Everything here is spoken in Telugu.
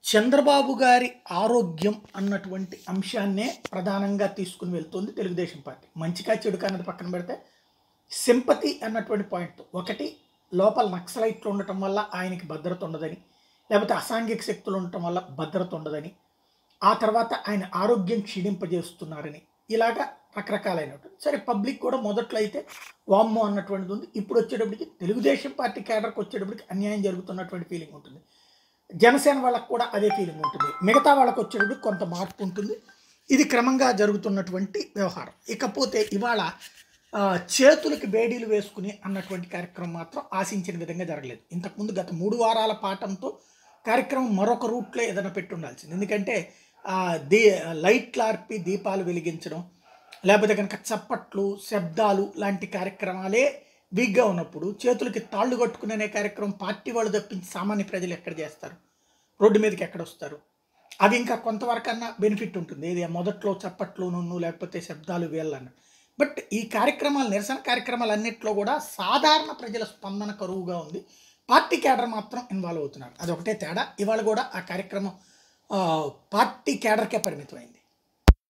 చంద్రబాబు గారి ఆరోగ్యం అన్నటువంటి అంశాన్నే ప్రధానంగా తీసుకుని వెళ్తుంది తెలుగుదేశం పార్టీ మంచిగా చెడుకా అన్నది పక్కన పెడితే సింపతి అన్నటువంటి పాయింట్ ఒకటి లోపల నక్సలైట్లు ఉండటం వల్ల ఆయనకి భద్రత ఉండదని లేకపోతే అసాంఘిక శక్తులు ఉండటం వల్ల భద్రత ఉండదని ఆ తర్వాత ఆయన ఆరోగ్యం క్షీణింపజేస్తున్నారని ఇలాగా రకరకాలైనటువంటి సరే పబ్లిక్ కూడా మొదట్లో అయితే వామ్మో అన్నటువంటిది ఉంది ఇప్పుడు వచ్చేటప్పటికి తెలుగుదేశం పార్టీ కేడర్కి వచ్చేటప్పటికి అన్యాయం జరుగుతున్నటువంటి ఫీలింగ్ ఉంటుంది జనసేన వాళ్ళకు కూడా అదే ఫీలింగ్ ఉంటుంది మిగతా వాళ్ళకి వచ్చేటప్పుడు కొంత మార్పు ఉంటుంది ఇది క్రమంగా జరుగుతున్నటువంటి వ్యవహారం ఇకపోతే ఇవాళ ఆ, చేతులకి బేడీలు వేసుకుని అన్నటువంటి కార్యక్రమం మాత్రం ఆశించిన విధంగా జరగలేదు ఇంతకుముందు గత మూడు వారాల పాఠంతో కార్యక్రమం మరొక రూట్లో ఏదైనా పెట్టి ఉండాల్సింది ఎందుకంటే ఆ, దీ లైట్లు ఆర్పి దీపాలు వెలిగించడం లేకపోతే కనుక చప్పట్లు శబ్దాలు లాంటి కార్యక్రమాలే వీక్గా ఉన్నప్పుడు చేతులకి తాళ్ళు కట్టుకునే కార్యక్రమం పార్టీ వాళ్ళు తప్పించి సామాన్య ప్రజలు ఎక్కడ చేస్తారు రోడ్డు మీదకి ఎక్కడ వస్తారు అవి ఇంకా కొంతవరకన్నా బెనిఫిట్ ఉంటుంది ఏది మొదట్లో చప్పట్లు నున్ను లేకపోతే శబ్దాలు వీళ్ళన్న బట్ ఈ కార్యక్రమాలు నిరసన కార్యక్రమాలు అన్నింటిలో కూడా సాధారణ ప్రజల స్పందన కరువుగా ఉంది పార్టీ క్యాడర్ మాత్రం ఇన్వాల్వ్ అవుతున్నారు అదొకటే తేడా ఇవాళ కూడా ఆ కార్యక్రమం ఆ, పార్టీ క్యాడర్కే పరిమితమైంది